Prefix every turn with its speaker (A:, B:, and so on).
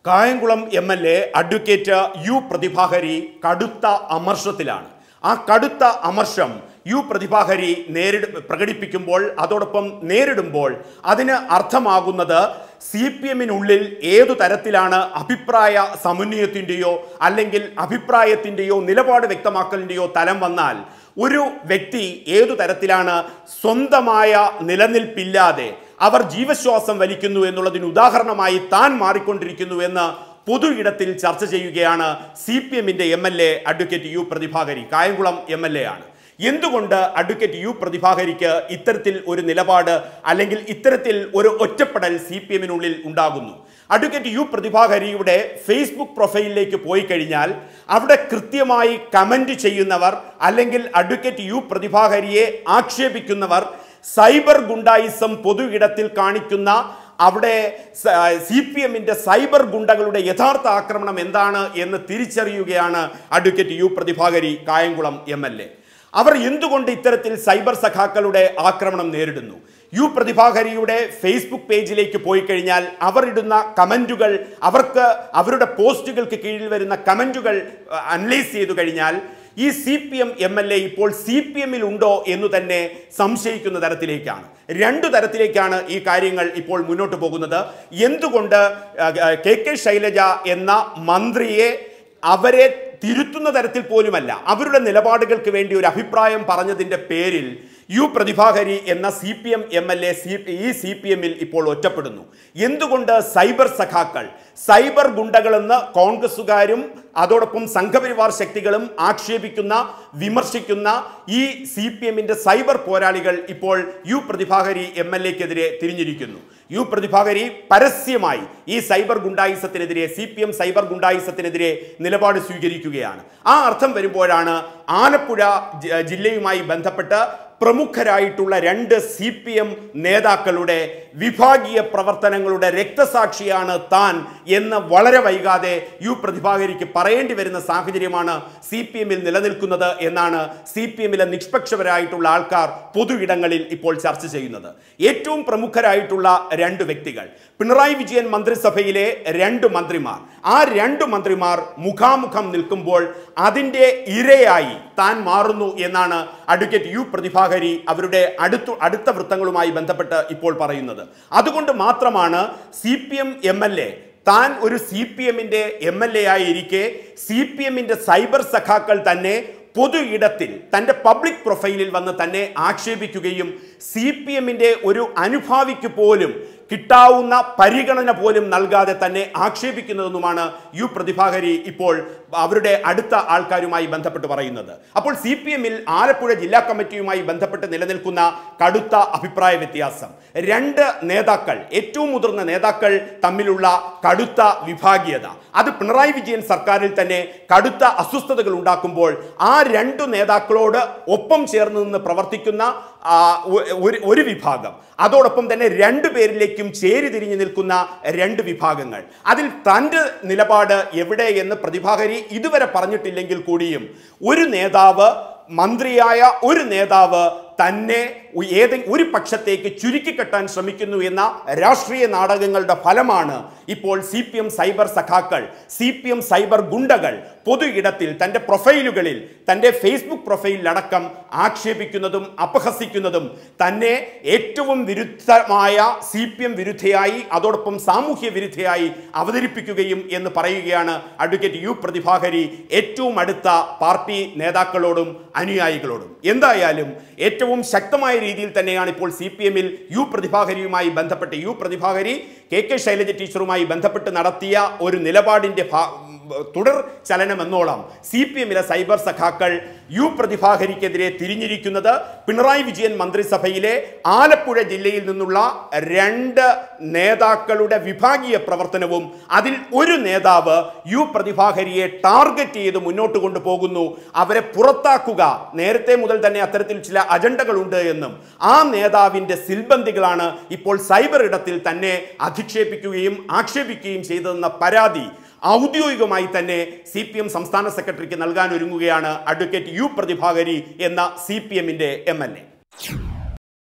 A: Kayamkulam M L A advocate U Prathibha Hari കടുത്ത അമർഷത്തിലാണ് ആ കടുത്ത അമർഷം യു പ്രതിഭാഹരി നേരിട പ്രകടിപ്പിക്കുമ്പോൾ അതോടൊപ്പം നേരിടുമ്പോൾ അതിന് അർത്ഥമാകുന്നത് സി പി എമ്മിനുള്ളിൽ ഏതു തരത്തിലാണ് അഭിപ്രായ സമന്വയത്തിൻ്റെയോ അല്ലെങ്കിൽ അഭിപ്രായത്തിൻ്റെയോ നിലപാട് വ്യക്തമാക്കലിൻ്റെയോ തലം വന്നാൽ ഒരു വ്യക്തി ഏതു തരത്തിലാണ് സ്വന്തമായ നിലനിൽപ്പില്ലാതെ അവർ ജീവശ്വാസം വലിക്കുന്നു എന്നുള്ളതിന് ഉദാഹരണമായി താൻ മാറിക്കൊണ്ടിരിക്കുന്നു എന്ന് പൊതു ഇടത്തിൽ ചർച്ച ചെയ്യുകയാണ് സി പി എമ്മിന്റെ M L A advocate U Prathibha Hari Kayamkulam M L A ആണ് എന്തുകൊണ്ട് അഡ്വക്കേറ്റ് യു പ്രതിഭാകരിക്ക് ഇത്തരത്തിൽ ഒരു നിലപാട് അല്ലെങ്കിൽ ഇത്തരത്തിൽ ഒരു ഒറ്റപ്പെടൽ സി പി എമ്മിനുള്ളിൽ ഉണ്ടാകുന്നു അഡ്വക്കേറ്റ് യു പ്രതിഭാകരിയുടെ ഫേസ്ബുക്ക് പ്രൊഫൈലിലേക്ക് പോയി കഴിഞ്ഞാൽ അവിടെ കൃത്യമായി കമന്റ് ചെയ്യുന്നവർ അല്ലെങ്കിൽ അഡ്വക്കേറ്റ് യു പ്രതിഭാകരിയെ ആക്ഷേപിക്കുന്നവർ സൈബർ ഗുണ്ടായിസം പൊതു ഇടത്തിൽ കാണിക്കുന്ന അവിടെ സി പി എമ്മിന്റെ സൈബർ ഗുണ്ടകളുടെ യഥാർത്ഥ ആക്രമണം എന്താണ് എന്ന് തിരിച്ചറിയുകയാണ് advocate U Prathibha Hari Kayamkulam M L A അവർ എന്തുകൊണ്ട് ഇത്തരത്തിൽ സൈബർ സഖാക്കളുടെ ആക്രമണം നേരിടുന്നു യു പ്രതിഭാകരിയുടെ ഫേസ്ബുക്ക് പേജിലേക്ക് പോയി കഴിഞ്ഞാൽ അവർ ഇടുന്ന കമന്റുകൾ അവർക്ക് അവരുടെ പോസ്റ്റുകൾക്ക് കീഴിൽ വരുന്ന കമന്റുകൾ അനലൈസ് ചെയ്തു കഴിഞ്ഞാൽ ഈ C P M M L A ഇപ്പോൾ സി പി എമ്മിൽ ഉണ്ടോ എന്ന് തന്നെ സംശയിക്കുന്ന തരത്തിലേക്കാണ് രണ്ടു തരത്തിലേക്കാണ് ഈ കാര്യങ്ങൾ ഇപ്പോൾ മുന്നോട്ട് പോകുന്നത് എന്തുകൊണ്ട് കെ കെ ശൈലജ എന്ന മന്ത്രിയെ അവരെ തിരുത്തുന്ന തരത്തിൽ പോലുമല്ല അവരുടെ നിലപാടുകൾക്ക് വേണ്ടി ഒരു അഭിപ്രായം പറഞ്ഞതിന്റെ പേരിൽ യു പ്രതിഭാകരി എന്ന C P M M L A C ഈ സി പി എമ്മിൽ ഇപ്പോൾ ഒറ്റപ്പെടുന്നു എന്തുകൊണ്ട് സൈബർ സഖാക്കൾ സൈബർ ഗുണ്ടകളെന്ന് കോൺഗ്രസുകാരും അതോടൊപ്പം സംഘപരിവാർ ശക്തികളും ആക്ഷേപിക്കുന്ന വിമർശിക്കുന്ന ഈ സി പി എമ്മിന്റെ സൈബർ പോരാളികൾ ഇപ്പോൾ യു പ്രതിഭാകരി എം എൽ എക്കെതിരെ തിരിഞ്ഞിരിക്കുന്നു യു പ്രതിഭാകരി പരസ്യമായി ഈ സൈബർ ഗുണ്ടായിസത്തിനെതിരെ സി പി എം സൈബർ ഗുണ്ടായിസത്തിനെതിരെ നിലപാട് സ്വീകരിക്കുകയാണ് ആ അർത്ഥം വരുമ്പോഴാണ് ആലപ്പുഴ ജ- ജില്ലയുമായി ബന്ധപ്പെട്ട് പ്രമുഖരായിട്ടുള്ള രണ്ട് സി പി എം നേതാക്കളുടെ വിഭാഗീയ പ്രവർത്തനങ്ങളുടെ രക്തസാക്ഷിയാണ് താൻ എന്ന് വളരെ വൈകാതെ യു പ്രതിഭാകരിക്ക് പറയേണ്ടി വരുന്ന സാഹചര്യമാണ് സി പി എമ്മിൽ നിലനിൽക്കുന്നത് എന്നാണ് സി പി എമ്മിലെ നിഷ്പക്ഷവരായിട്ടുള്ള ആൾക്കാർ പൊതു ഇടങ്ങളിൽ ഇപ്പോൾ ചർച്ച ചെയ്യുന്നത് ഏറ്റവും പ്രമുഖരായിട്ടുള്ള രണ്ട് വ്യക്തികൾ പിണറായി വിജയൻ മന്ത്രിസഭയിലെ രണ്ട് മന്ത്രിമാർ ആ രണ്ട് മന്ത്രിമാർ മുഖാമുഖം നിൽക്കുമ്പോൾ അതിൻ്റെ ഇരയായി താൻ മാറുന്നു എന്നാണ് അഡ്വക്കേറ്റ് യു പ്രതിഭാകരി അവരുടെ അടുത്തു അടുത്ത വൃത്തങ്ങളുമായി ബന്ധപ്പെട്ട് ഇപ്പോൾ പറയുന്നത് അതുകൊണ്ട് മാത്രമാണ് C P M M L A താൻ ഒരു സി പി എമ്മിന്റെ എം എൽ എ ആയിരിക്കെ സി പി എമ്മിന്റെ സൈബർ സഖാക്കൾ തന്നെ പൊതു ഇടത്തിൽ തൻ്റെ പബ്ലിക് പ്രൊഫൈലിൽ വന്ന് തന്നെ ആക്ഷേപിക്കുകയും സി പി എമ്മിൻ്റെ ഒരു അനുഭാവിക്ക് പോലും കിട്ടാവുന്ന പരിഗണന പോലും നൽകാതെ തന്നെ ആക്ഷേപിക്കുന്നതെന്നുമാണ് യു പ്രതിഭാകരി ഇപ്പോൾ അവരുടെ അടുത്ത ആൾക്കാരുമായി ബന്ധപ്പെട്ട് പറയുന്നത് അപ്പോൾ സി പി എമ്മിൽ ആലപ്പുഴ ജില്ലാ കമ്മിറ്റിയുമായി ബന്ധപ്പെട്ട് നിലനിൽക്കുന്ന കടുത്ത അഭിപ്രായ വ്യത്യാസം രണ്ട് നേതാക്കൾ ഏറ്റവും മുതിർന്ന നേതാക്കൾ തമ്മിലുള്ള കടുത്ത വിഭാഗീയത അത് പിണറായി വിജയൻ സർക്കാരിൽ തന്നെ കടുത്ത അസ്വസ്ഥതകൾ ഉണ്ടാക്കുമ്പോൾ ആ രണ്ടു നേതാക്കളോട് ഒപ്പം ചേർന്ന് നിന്ന് പ്രവർത്തിക്കുന്ന ആ, ഒ- ഒരു ഒരു വിഭാഗം അതോടൊപ്പം തന്നെ രണ്ടു പേരിലേക്കും ചേരി തിരിഞ്ഞു നിൽക്കുന്ന രണ്ട് വിഭാഗങ്ങൾ അതിൽ തൻ്റെ നിലപാട് എവിടെ എന്ന് പ്രതിഭാകരി ഇതുവരെ പറഞ്ഞിട്ടില്ലെങ്കിൽ കൂടിയും ഒരു നേതാവ് മന്ത്രിയായ ഒരു നേതാവ് തന്നെ ഏതെ ഒരു പക്ഷത്തേക്ക് ചുരുക്കിക്കെട്ടാൻ ശ്രമിക്കുന്നു എന്ന രാഷ്ട്രീയ നാടകങ്ങളുടെ ഫലമാണ് ഇപ്പോൾ സി പി എം സൈബർ സഖാക്കൾ സി പി എം സൈബർ ഗുണ്ടകൾ പൊതു ഇടത്തിൽ തൻ്റെ പ്രൊഫൈലുകളിൽ തൻ്റെ ഫേസ്ബുക്ക് പ്രൊഫൈലിലടക്കം ആക്ഷേപിക്കുന്നതും അപഹസിക്കുന്നതും തന്നെ ഏറ്റവും വിരുദ്ധമായ സി പി എം വിരുദ്ധയായി അതോടൊപ്പം സാമൂഹ്യ വിരുദ്ധയായി അവതരിപ്പിക്കുകയും എന്ന് പറയുകയാണ് അഡ്വക്കേറ്റ് യു പ്രതിഭാകരി ഏറ്റവും അടുത്ത പാർട്ടി നേതാക്കളോടും അനുയായികളോടും എന്തായാലും ഏറ്റവും ശക്തമായ രീതിയിൽ തന്നെയാണ് ഇപ്പോൾ സി പി എമ്മിൽ യു പ്രതിഭാകരിയുമായി ബന്ധപ്പെട്ട് U Prathibha Hari K K Shailaja ടീച്ചറുമായി ബന്ധപ്പെട്ട് നടത്തിയ ഒരു നിലപാടിന്റെ ഭാ- തുടർ ചലനം എന്നോളം സി പി എമ്മിലെ സൈബർ സഖാക്കൾ യു പ്രതിഭാകരിക്കെതിരെ തിരിഞ്ഞിരിക്കുന്നത് പിണറായി വിജയൻ മന്ത്രിസഭയിലെ ആലപ്പുഴ ജില്ലയിൽ നിന്നുള്ള രണ്ട് നേതാക്കളുടെ വിഭാഗീയ പ്രവർത്തനവും അതിൽ ഒരു നേതാവ് യു പ്രതിഭാകരിയെ ടാർഗറ്റ് ചെയ്ത് മുന്നോട്ട് കൊണ്ടുപോകുന്നു അവരെ പുറത്താക്കുക നേരത്തെ മുതൽ തന്നെ അത്തരത്തിൽ ചില അജണ്ടകളുണ്ട് എന്നും ആ നേതാവിന്റെ സിൽബന്ദികളാണ് ഇപ്പോൾ സൈബർ ഇടത്തിൽ തന്നെ അധിക്ഷേപിക്കുകയും ആക്ഷേപിക്കുകയും ചെയ്തതെന്ന പരാതി ഔദ്യോഗികമായി തന്നെ സി പി എം സംസ്ഥാന സെക്രട്ടറിക്ക് നൽകാൻ ഒരുങ്ങുകയാണ് അഡ്വക്കേറ്റ് യു പ്രതിഭാകരി എന്ന സി പി എമ്മിന്റെ എം എൽ എ